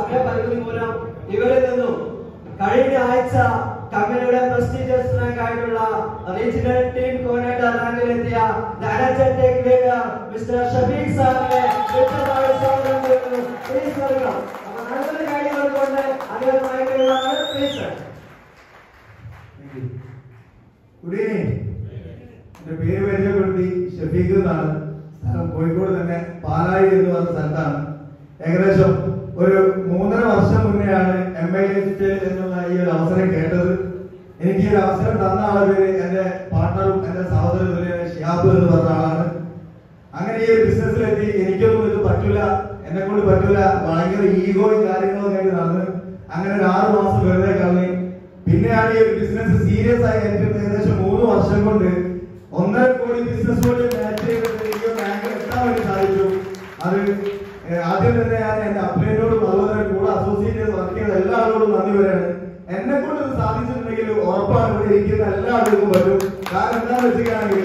സമയപരിമിതി മൂലം ഇവരിൽ നിന്നും കഴിഞ്ഞ ആഴ്ച കമ്പനിയുടെ പ്രസ്റ്റീജിയസ് റാങ്ക് ആയിട്ടുള്ള റീജിയണൽ ടീം കോർഡിനേറ്റർ റാങ്കിലെത്തിയ manager take leader mister Shafeeq സാറിനെ വ്യക്തമായി സ്വാഗതം ചെയ്യുന്നു പ്ലീസ് വെൽക്കം അപ്പോൾ നല്ലൊരു കാര്യങ്ങൾ കൊണ്ട് അദ്ദേഹം അയക്കുകയാണ് പ്ലീസ് ഗുഡ് ഈവനിങ് എന്റെ പേര് പരിചയപ്പെടുത്തി ഷഫീഖ് എന്നാണ് സ്ഥലം കോഴിക്കോട് തന്നെ പാലായി എന്ന് പറഞ്ഞ സ്ഥലത്താണ് ഏകദേശം ഒരു മൂന്നര വർഷം മുന്നെയാണ് എം ഐ എന്നുള്ള ഈ ഒരു അവസരം കേട്ടത് എനിക്ക് ഈ ഒരു അവസരം തന്ന ആളെ പേര് എന്റെ പാർട്ണറും എന്റെ സഹോദരൻ തുല്യനായ ഷിയാബ് എന്ന് പറഞ്ഞ ആളാണ് അങ്ങനെ ഈ ഒരു ബിസിനസ്സിലെത്തി എനിക്കൊന്നും ഇത് പറ്റൂല എന്നെ കൊണ്ട് പറ്റൂല ഭയങ്കര ഈഗോയും കാര്യങ്ങളും ഒക്കെ നടന്ന് അങ്ങനെ ഒരു ആറ് മാസം വെറുതെ കളഞ്ഞു പിന്നെയാണ് ഈ ഒരു ബിസിനസ് സീരിയസ് ആയി ഏറ്റെടുത്ത് ഏകദേശം മൂന്ന് വർഷം കൊണ്ട് ഒന്നര കോടി ബിസിനസ് കൊണ്ട് മാച്ച് ചെയ്തിട്ട് ഈ ഒരു റാങ്കിൽ എത്താൻ വേണ്ടി സാധിച്ചു അത് ഏഹ്, ആദ്യം തന്നെ ഞാൻ എന്റെ അപ്ലൈനോടും അതുപോലെ തന്നെ കൂടെ അസോസിയേറ്റ് ചെയ്ത് വർക്ക് ചെയ്ത എല്ലാ ആളുകളോടും നന്ദി പറയാണ് എന്നെ കൊണ്ട് ഇത് സാധിച്ചിട്ടുണ്ടെങ്കിൽ ഉറപ്പാണ് ഇവിടെ ഇരിക്കുന്ന എല്ലാ ആളുകൾക്കും പറ്റും കാരണം എന്താണെന്ന് വെച്ചിട്ടാണെങ്കിൽ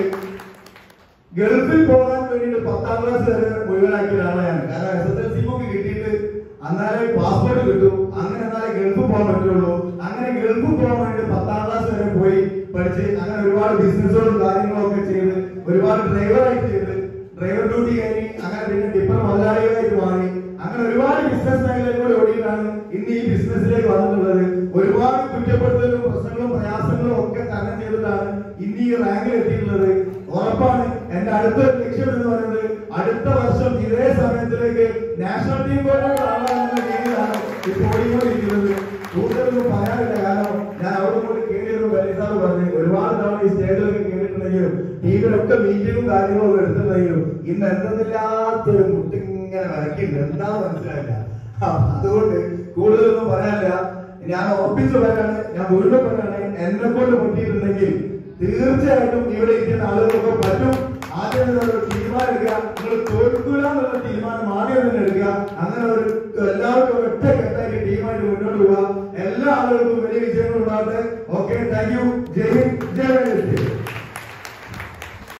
ഗൾഫിൽ പോകാൻ വേണ്ടിയിട്ട് പത്താം ക്ലാസ് വരെ മുഴുവനാക്കിയ ഒരാളാണ് കാരണം S S L C book കിട്ടിയിട്ട് അന്നാലേ പാസ്പോർട്ട് കിട്ടും അങ്ങനെ എന്നാലേ ഗൾഫിൽ പോകാൻ പറ്റുള്ളൂ അങ്ങനെ ഗൾഫിൽ പോകാൻ വേണ്ടി പത്താം ക്ലാസ് വരെ പോയി പഠിച്ച് അങ്ങനെ ഒരുപാട് ബിസിനസ്സുകളും കാര്യങ്ങളും ഒക്കെ ചെയ്ത് ഒരുപാട് ഡ്രൈവറായിട്ട് ചെയ്ത് ഡ്രൈവർ ഡ്യൂട്ടി കഴിഞ്ഞ് അങ്ങനെ പിന്നെ ടിപ്പർ മുതലാളികളായിട്ട് മാറി അങ്ങനെ ഒരുപാട് ബിസിനസ് മേഖലയിലൂടെ ഓടിയിട്ടാണ് ഇന്ന് ഈ ബിസിനസ്സിലേക്ക് വന്നിട്ടുള്ളത് ഒരുപാട് കുറ്റപ്പെടുത്തലും പ്രശ്നങ്ങളും പ്രയാസങ്ങളും ഒക്കെ തരണം ചെയ്തിട്ടാണ് ഇന്ന് ഈ റാങ്കിൽ എത്തിയിട്ടുള്ളത് ഉറപ്പാണ് എന്റെ അടുത്ത ലക്ഷ്യം എന്ന് പറയുന്നത് അടുത്ത വർഷം ഇതേ സമയത്തിലേക്ക് നാഷണൽ ടീം ആളാണെന്ന രീതിയിലാണ് ഇപ്പോൾ ഓടിക്കൊണ്ടിരിക്കുന്നത് കൂടുതലൊന്നും പറയാനില്ല കാരണം ഞാൻ അവിടെ കൊണ്ട് കേറിയൊരു വലിയസാറ് പറഞ്ഞു ഒരുപാട് തവണ ഈ സ്റ്റേജിലൊക്കെ കേട്ടിട്ടുണ്ടെങ്കിലും ടീമിലൊക്കെ മീറ്റിങ്ങും കാര്യങ്ങളും ഒക്കെ എടുത്തിട്ടുണ്ടെങ്കിലും ഇന്ന് എന്തെന്നില്ലാത്തൊരു മുട്ടിങ്ങനെ വരയ്ക്കുന്നുണ്ട് എന്താ മനസ്സിലായില്ല ആ, അതുകൊണ്ട് കൂടുതലൊന്നും പറയാനില്ല ഞാൻ ഉറപ്പിച്ചു പറയാണ് ഞാൻ വീണ്ടും പറയാണ് എന്നെ കൊണ്ട് മുട്ടിയിട്ടുണ്ടെങ്കിൽ തീർച്ചയായിട്ടും ഇവിടെ ഇരിക്കുന്ന ആളുകൾക്കൊക്കെ പറ്റും ആദ്യം തന്നെ ഒരു തീരുമാനം എടുക്കുക നിങ്ങൾ തോൽക്കുക എന്നുള്ള തീരുമാനം ആദ്യം തന്നെ എടുക്കുക അങ്ങനെ ഒരു എല്ലാവർക്കും ഒറ്റ കെട്ടാക്കി ടീമായിട്ട് മുന്നോട്ട് പോവുക എല്ലാ ആളുകൾക്കും വലിയ വിജയങ്ങൾ ഉണ്ടാകട്ടെ ഓക്കെ താങ്ക് യു ജയ് ഹിന്ദ് ജയ്